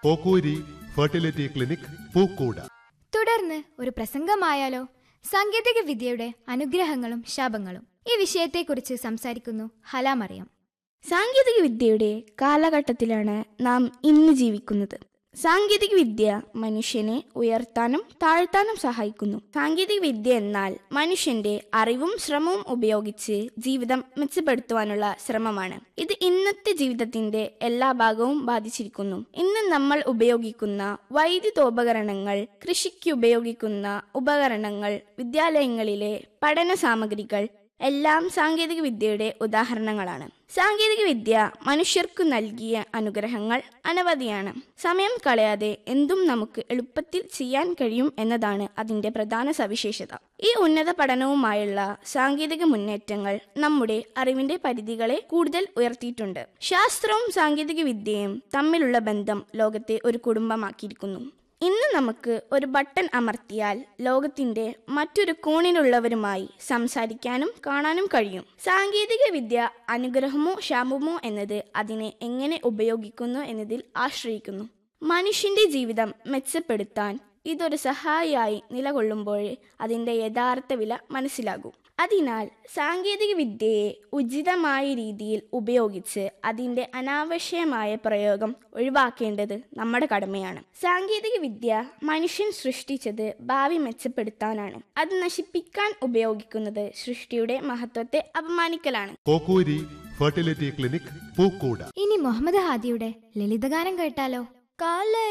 കോക്കൂരി fertility clinic പൂക്കൂട തുടർന്ന് ഒരു പ്രസംഗമായാലോ സാങ്കേതിക വിദ്യയുടെ അനുഗ്രഹങ്ങളും ശാപങ്ങളും ഈ വിഷയത്തെക്കുറിച്ച് സംസാരിക്കുന്നു ഹലാമറിയം സാങ്കേതിക വിദ്യയുടെ കാലഘട്ടത്തിലാണ് നാം ഇന്ന് ജീവിക്കുന്നത് സാങ്കേതിക വിദ്യ മനുഷ്യനെ ഉയർത്താനും താഴ്ത്താനും സഹായിക്കുന്നു സാങ്കേതിക വിദ്യ എന്നാൽ മനുഷ്യന്റെ അറിവും ശ്രമവും ഉപയോഗിച്ച് ജീവിതം മെച്ചപ്പെടുത്തുവാനുള്ള ശ്രമമാണ് ഇത് ഇന്നത്തെ ജീവിതത്തിന്റെ എല്ലാ ഭാഗവും ബാധിച്ചിരിക്കുന്നു ഇന്ന് നമ്മൾ ഉപയോഗിക്കുന്ന വൈദ്യുതോപകരണങ്ങൾ കൃഷിക്ക് ഉപയോഗിക്കുന്ന ഉപകരണങ്ങൾ വിദ്യാലയങ്ങളിലെ പഠന സാമഗ്രികൾ എല്ലാം സാങ്കേതിക വിദ്യയുടെ ഉദാഹരണങ്ങളാണ് സാങ്കേതിക വിദ്യ മനുഷ്യർക്കു നൽകിയ അനുഗ്രഹങ്ങൾ അനവധിയാണ് സമയം കളയാതെ എന്തും നമുക്ക് എളുപ്പത്തിൽ ചെയ്യാൻ കഴിയും എന്നതാണ് അതിന്റെ പ്രധാന സവിശേഷത ഈ ഉന്നത പഠനവുമായുള്ള സാങ്കേതിക മുന്നേറ്റങ്ങൾ നമ്മുടെ അറിവിന്റെ പരിധികളെ കൂടുതൽ ഉയർത്തിയിട്ടുണ്ട് ശാസ്ത്രവും സാങ്കേതിക വിദ്യയും തമ്മിലുള്ള ബന്ധം ലോകത്തെ ഒരു കുടുംബമാക്കിയിരിക്കുന്നു ഇന്ന് നമുക്ക് ഒരു ബട്ടൺ അമർത്തിയാൽ ലോകത്തിന്റെ മറ്റൊരു കോണിലുള്ളവരുമായി സംസാരിക്കാനും കാണാനും കഴിയും സാങ്കേതിക വിദ്യ അനുഗ്രഹമോ ശാപമോ എന്നത് അതിനെ എങ്ങനെ ഉപയോഗിക്കുന്നു എന്നതിൽ ആശ്രയിക്കുന്നു മനുഷ്യന്റെ ജീവിതം മെച്ചപ്പെടുത്താൻ ഇതൊരു സഹായിയായി നിലകൊള്ളുമ്പോഴേ അതിന്റെ യഥാർത്ഥ വില മനസ്സിലാകൂ അതിനാൽ സാങ്കേതിക വിദ്യയെ ഉചിതമായ രീതിയിൽ ഉപയോഗിച്ച് അതിന്റെ അനാവശ്യമായ പ്രയോഗം ഒഴിവാക്കേണ്ടത് നമ്മുടെ കടമയാണ് സാങ്കേതിക വിദ്യ മനുഷ്യൻ സൃഷ്ടിച്ചത് ഭാവി മെച്ചപ്പെടുത്താനാണ് അത് നശിപ്പിക്കാൻ ഉപയോഗിക്കുന്നത് സൃഷ്ടിയുടെ മഹത്വത്തെ അപമാനിക്കലാണ് കോക്കൂരി ഫെർട്ടിലിറ്റി ക്ലിനിക് പൂക്കൂട ഇനി മുഹമ്മദ് ഹാദിയുടെ ലളിതഗാനം കേട്ടാലോ കാല